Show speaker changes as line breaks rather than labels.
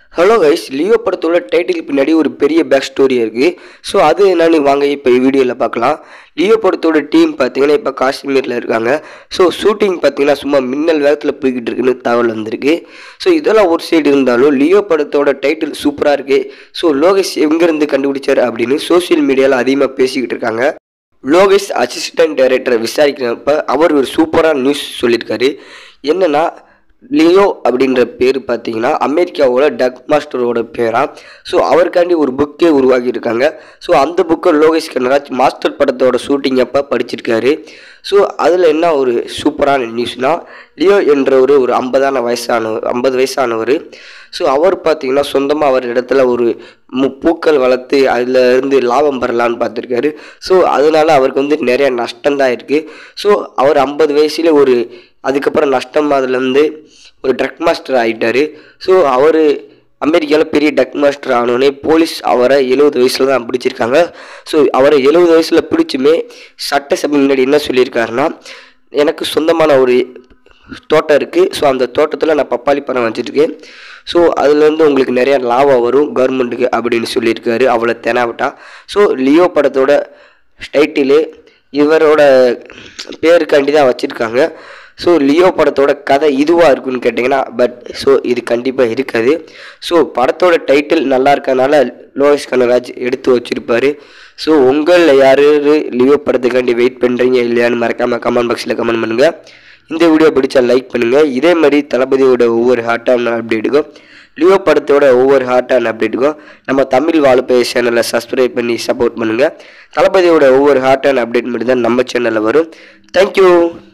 hello guys Leo படத்தோட title பின்னாடி ஒரு பெரிய பேக் ஸ்டோரி இருக்குது ஸோ அது என்னன்னு வாங்க இப்போ வீடியோவில் பார்க்கலாம் லியோ படத்தோட டீம் பார்த்தீங்கன்னா இப்போ காஷ்மீரில் இருக்காங்க ஸோ ஷூட்டிங் பார்த்தீங்கன்னா சும்மா மின்னல் வேகத்தில் போய்கிட்டு இருக்குன்னு தகவல் வந்திருக்கு ஸோ இதெல்லாம் ஒரு சைடு இருந்தாலும் லியோ படத்தோட டைட்டில் சூப்பராக இருக்குது ஸோ லோகேஷ் எங்கேருந்து கண்டுபிடிச்சார் அப்படின்னு சோஷியல் மீடியாவில் அதிகமாக பேசிக்கிட்டு இருக்காங்க லோகேஷ் அசிஸ்டன்ட் டைரக்டரை விசாரிக்கிறப்ப அவர் ஒரு சூப்பரான நியூஸ் சொல்லியிருக்காரு என்னன்னா லியோ அப்படின்ற பேர் பார்த்தீங்கன்னா அமெரிக்காவோட டக் மாஸ்டரோட பேரா ஸோ அவருக்காண்டி ஒரு புக்கே உருவாக்கியிருக்காங்க ஸோ அந்த புக்கை லோகேஷ் கனராஜ் மாஸ்டர் படத்தோட ஷூட்டிங் அப்போ படிச்சிருக்காரு ஸோ அதில் என்ன ஒரு சூப்பரான நியூஸ்னால் லியோ என்றவர் ஒரு ஐம்பதான வயசானவர் ஐம்பது வயசானவர் ஸோ அவர் பார்த்தீங்கன்னா சொந்தமாக அவர் இடத்துல ஒரு மு பூக்கள் வளர்த்து அதில் இருந்து லாபம் பெறலான்னு பார்த்துருக்காரு ஸோ அதனால அவருக்கு வந்து நிறைய நஷ்டம்தான் இருக்குது ஸோ அவர் ஐம்பது வயசுல ஒரு அதுக்கப்புறம் நஷ்டம் அதுலேருந்து ஒரு ட்ரக் மாஸ்டர் ஆகிட்டார் ஸோ அவர் அமெரிக்காவில் பெரிய டக் மாஸ்டர் ஆனோடனே போலீஸ் அவரை எழுபது வயசில் தான் பிடிச்சிருக்காங்க ஸோ அவரை எழுபது வயசில் பிடிச்சுமே சட்டசபை முன்னாடி என்ன சொல்லியிருக்காருன்னா எனக்கு சொந்தமான ஒரு தோட்டம் இருக்குது ஸோ அந்த தோட்டத்தில் நான் பப்பாளி பழம் வச்சுருக்கேன் ஸோ அதுலேருந்து உங்களுக்கு நிறைய லாபம் வரும் கவர்மெண்ட்டுக்கு அப்படின்னு சொல்லியிருக்காரு அவ்வளோ தெனாவட்டா ஸோ லியோ படத்தோட டைட்டிலு இவரோட பேருக்காண்டி தான் வச்சுருக்காங்க ஸோ லியோ படத்தோட கதை இதுவாக இருக்குன்னு கேட்டிங்கன்னா பட் ஸோ இது கண்டிப்பாக இருக்காது ஸோ படத்தோட டைட்டில் நல்லா இருக்கனால லோகேஷ் கனராஜ் எடுத்து வச்சுருப்பாரு ஸோ உங்களில் யார் லியோ படத்துக்காண்டி வெயிட் பண்ணுறீங்க இல்லையான்னு மறக்காமல் கமெண்ட் பாக்ஸில் கமெண்ட் பண்ணுங்கள் இந்த வீடியோ பிடிச்சா லைக் பண்ணுங்கள் இதே மாதிரி தளபதியோட ஒவ்வொரு ஹாட்டான அப்டேட்டுக்கும் லியோ படத்தோட ஒவ்வொரு ஹாட்டான அப்டேட்டுக்கும் நம்ம தமிழ் வாழப்பே சேனலை சப்ஸ்கிரைப் பண்ணி சப்போர்ட் பண்ணுங்கள் தளபதியோட ஒவ்வொரு ஹாட்டான அப்டேட் மட்டும் தான் நம்ம சேனலில் வரும் தேங்க்யூ